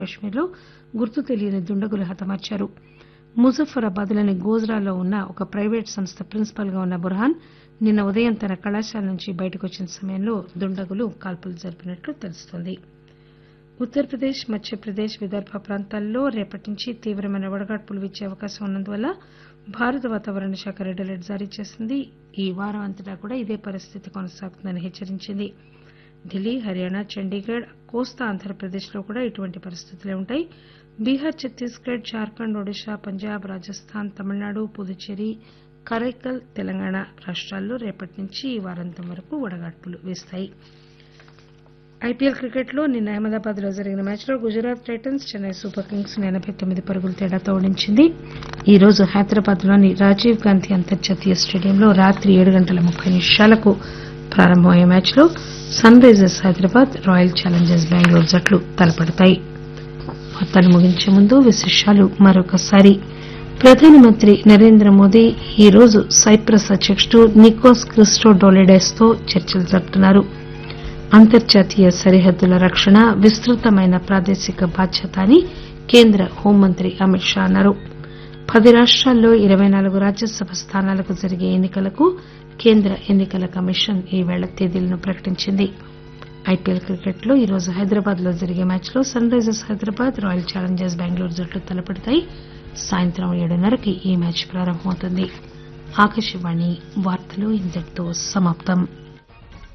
కశ్మీర్లో గుర్తు తెలియని దుండగులు హతమార్చారు ముజఫరాబాద్లోని గోజ్రాలో ఉన్న ఒక ప్రైవేటు సంస్థ ప్రిన్సిపాల్ గా ఉన్న బుర్హాన్ నిన్న ఉదయం తన కళాశాల నుంచి బయటకు వచ్చిన సమయంలో దుండగులు కాల్పులు జరిపినట్లు తెలుస్తోంది ఉత్తరప్రదేశ్ మధ్యప్రదేశ్ విదర్భ ప్రాంతాల్లో రేపటి నుంచి తీవ్రమైన వడగాడ్పులు వీచే అవకాశం ఉన్నందువల్ల భారత వాతావరణ శాఖ రెడ్ అలర్ట్ జారీ చేసింది ఈ వారం అంతటా కూడా ఇదే పరిస్థితి కొనసాగుతుందని హెచ్చరించింది ఢిల్లీ హర్యానా చండీగఢ్ కోస్తా ఆంధ్రప్రదేశ్లో కూడా ఇటువంటి పరిస్థితులే ఉంటాయి బీహార్ ఛత్తీస్గఢ్ జార్ఖండ్ ఒడిశా పంజాబ్ రాజస్థాన్ తమిళనాడు పుదుచ్చేరి కరైకల్ తెలంగాణ రాష్టాల్లో రేపటి నుంచి ఈ వారాంతం వరకు వడగాడ్పులు వీస్తాయి ఐపీఎల్ క్రికెట్లో నిన్న అహ్మదాబాద్ లో జరిగిన మ్యాచ్లో Gujarat Titans Chennai Super Kings ను ఎనబై తొమ్మిది పరుగుల తేడాతో ఓడించింది ఈ రోజు హైదరాబాద్ లోని రాజీవ్ గాంధీ అంతర్జాతీయ స్టేడియంలో రాత్రి ఏడు గంటల ముప్పై నిమిషాలకు ప్రారంభమయ్యే మ్యాచ్లో Sunrisers Hyderabad Royal Challengers Bengaluru జట్లు తలపడతాయి వార్తలు ముగించే ముందు విశేషాలు మరొకసారి ప్రధానమంత్రి నరేంద్ర మోదీ ఈ రోజు సైప్రస్ అధ్యకుడు నికోస్ క్రిస్టోడోలిడెస్ తో చర్చలు జరుపుతున్నారు అంతర్జాతీయ సరిహద్దుల రక్షణ విస్తృతమైన ప్రాదేశిక బాధ్యత అని కేంద్ర హోంమంత్రి అమిత్ షా అన్నారు పది రాష్టాల్లో ఇరవై నాలుగు రాజ్యసభ స్థానాలకు జరిగే ఎన్నికలకు కేంద్ర ఎన్నికల కమిషన్ ఈవేళ తేదీలను ప్రకటించింది ఐపీఎల్ క్రికెట్లో ఈరోజు హైదరాబాద్ లో జరిగే మ్యాచ్లో Sunrisers Hyderabad Royal Challengers Bengaluru జట్లు తలపడతాయి సాయంత్రం ఏడున్నరకి ఈ మ్యాచ్ ప్రారంభమవుతుంది ఆకాశవాణి వార్తలు ఇంతటితో సమాప్తం